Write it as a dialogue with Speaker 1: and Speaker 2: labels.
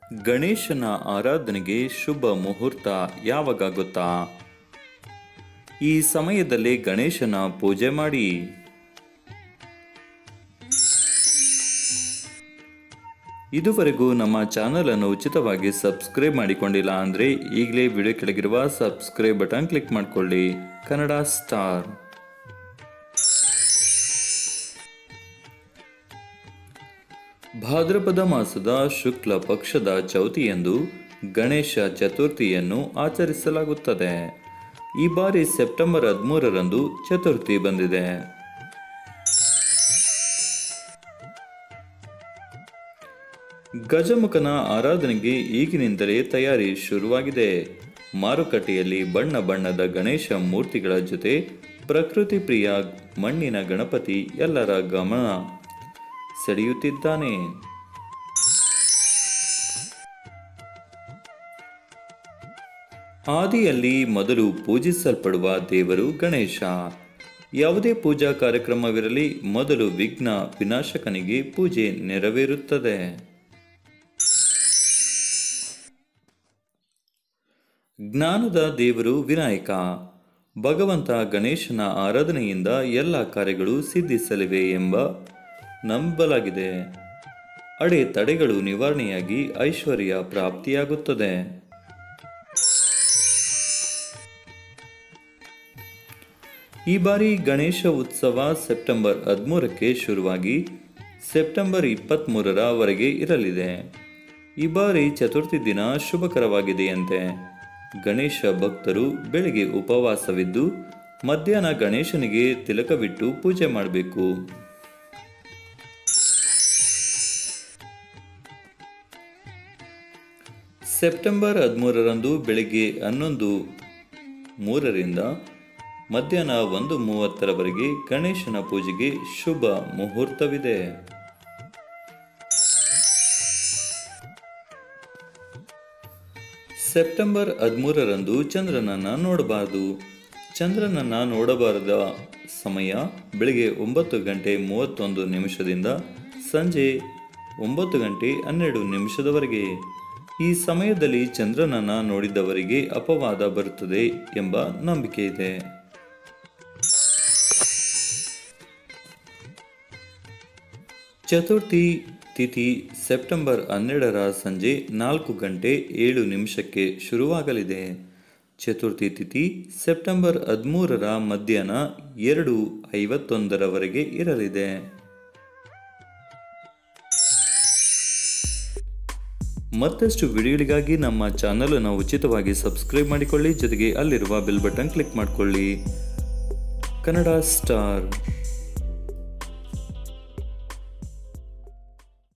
Speaker 1: ಗಣೇಶನ ಆರಾಧನೆಗೆ ಶುಭ ಮುಹೂರ್ತ ಯಾವಾಗ ಗೊತ್ತಾ ಈ ಸಮಯದಲ್ಲಿ ಗಣೇಶನ ಪೂಜೆ ಮಾಡಿ ಇದುವರೆಗೂ ನಮ್ಮ ಚಾನಲ್ ಅನ್ನು ಉಚಿತವಾಗಿ ಸಬ್ಸ್ಕ್ರೈಬ್ ಮಾಡಿಕೊಂಡಿಲ್ಲ ಅಂದರೆ ಈಗಲೇ ವಿಡಿಯೋ ಕೆಳಗಿರುವ ಸಬ್ಸ್ಕ್ರೈಬ್ ಬಟನ್ ಕ್ಲಿಕ್ ಮಾಡಿಕೊಳ್ಳಿ ಕನ್ನಡ ಸ್ಟಾರ್ ಭಾದ್ರಪದ ಮಾಸದ ಶುಕ್ಲ ಪಕ್ಷದ ಚೌತಿಯಂದು ಗಣೇಶ ಚತುರ್ಥಿಯನ್ನು ಆಚರಿಸಲಾಗುತ್ತದೆ ಈ ಬಾರಿ ಸೆಪ್ಟೆಂಬರ್ ಹದಿಮೂರರಂದು ಚತುರ್ಥಿ ಬಂದಿದೆ ಗಜಮುಖನ ಆರಾಧನೆಗೆ ಈಗಿನಿಂದಲೇ ತಯಾರಿ ಶುರುವಾಗಿದೆ ಮಾರುಕಟ್ಟೆಯಲ್ಲಿ ಬಣ್ಣ ಬಣ್ಣದ ಗಣೇಶ ಮೂರ್ತಿಗಳ ಜೊತೆ ಪ್ರಕೃತಿ ಪ್ರಿಯ ಮಣ್ಣಿನ ಗಣಪತಿ ಎಲ್ಲರ ಗಮನ ಸೆಳೆಯುತ್ತಿದ್ದಾನೆ ಆದಿಯಲ್ಲಿ ಮೊದಲು ಪೂಜಿಸಲ್ಪಡುವ ದೇವರು ಗಣೇಶ ಯಾವುದೇ ಪೂಜಾ ಕಾರ್ಯಕ್ರಮವಿರಲಿ ಮೊದಲು ವಿಘ್ನ ವಿನಾಶಕನಿಗೆ ಪೂಜೆ ನೆರವೇರುತ್ತದೆ ಜ್ಞಾನದ ದೇವರು ವಿನಾಯಕ ಭಗವಂತ ಗಣೇಶನ ಆರಾಧನೆಯಿಂದ ಎಲ್ಲ ಕಾರ್ಯಗಳು ಸಿದ್ಧಿಸಲಿವೆ ಎಂಬ ನಂಬಲಾಗಿದೆ ಅಡೆ ತಡೆಗಳು ನಿವಾರಣೆಯಾಗಿ ಐಶ್ವರ್ಯ ಪ್ರಾಪ್ತಿಯಾಗುತ್ತದೆ ಈ ಬಾರಿ ಗಣೇಶ ಉತ್ಸವ ಸೆಪ್ಟೆಂಬರ್ ಹದಿಮೂರಕ್ಕೆ ಶುರುವಾಗಿ ಸೆಪ್ಟೆಂಬರ್ ಇಪ್ಪತ್ತ್ಮೂರರವರೆಗೆ ಇರಲಿದೆ ಈ ಬಾರಿ ಚತುರ್ಥಿ ದಿನ ಶುಭಕರವಾಗಿದೆಯಂತೆ ಗಣೇಶ ಭಕ್ತರು ಬೆಳಗ್ಗೆ ಉಪವಾಸವಿದ್ದು ಮಧ್ಯಾಹ್ನ ಗಣೇಶನಿಗೆ ತಿಲಕವಿಟ್ಟು ಪೂಜೆ ಮಾಡಬೇಕು ಸೆಪ್ಟೆಂಬರ್ ಹದಿಮೂರರಂದು ಬೆಳಗ್ಗೆ ಹನ್ನೊಂದು ಮೂರರಿಂದ ಮಧ್ಯಾಹ್ನ ಒಂದು ಮೂವತ್ತರವರೆಗೆ ಗಣೇಶನ ಪೂಜೆಗೆ ಶುಭ ಮುಹೂರ್ತವಿದೆ ಸೆಪ್ಟೆಂಬರ್ ಹದಿಮೂರರಂದು ಚಂದ್ರನನ್ನು ನೋಡಬಾರದು ಚಂದ್ರನನ್ನು ನೋಡಬಾರದ ಸಮಯ ಬೆಳಗ್ಗೆ ಒಂಬತ್ತು ಗಂಟೆ ಮೂವತ್ತೊಂದು ನಿಮಿಷದಿಂದ ಸಂಜೆ ಒಂಬತ್ತು ಗಂಟೆ ಹನ್ನೆರಡು ನಿಮಿಷದವರೆಗೆ ಈ ಸಮಯದಲ್ಲಿ ಚಂದ್ರನನ್ನು ನೋಡಿದವರಿಗೆ ಅಪವಾದ ಬರುತ್ತದೆ ಎಂಬ ನಂಬಿಕೆ ಇದೆ ಚತುರ್ಥಿ ತಿಥಿ ಸೆಪ್ಟೆಂಬರ್ ಹನ್ನೆರಡರ ಸಂಜೆ ನಾಲ್ಕು ಗಂಟೆ ಏಳು ನಿಮಿಷಕ್ಕೆ ಶುರುವಾಗಲಿದೆ ಚತುರ್ಥಿ ತಿಥಿ ಸೆಪ್ಟೆಂಬರ್ ಹದಿಮೂರರ ಮಧ್ಯಾಹ್ನ ಎರಡು ಐವತ್ತೊಂದರವರೆಗೆ ಇರಲಿದೆ ಮತ್ತಷ್ಟು ವಿಡಿಯೋಗಳಿಗಾಗಿ ನಮ್ಮ ಚಾನಲನ್ನು ಉಚಿತವಾಗಿ ಸಬ್ಸ್ಕ್ರೈಬ್ ಮಾಡಿಕೊಳ್ಳಿ ಜೊತೆಗೆ ಅಲ್ಲಿರುವ ಬೆಲ್ ಬಟನ್ ಕ್ಲಿಕ್ ಮಾಡಿಕೊಳ್ಳಿ ಕನ್ನಡ ಸ್ಟಾರ್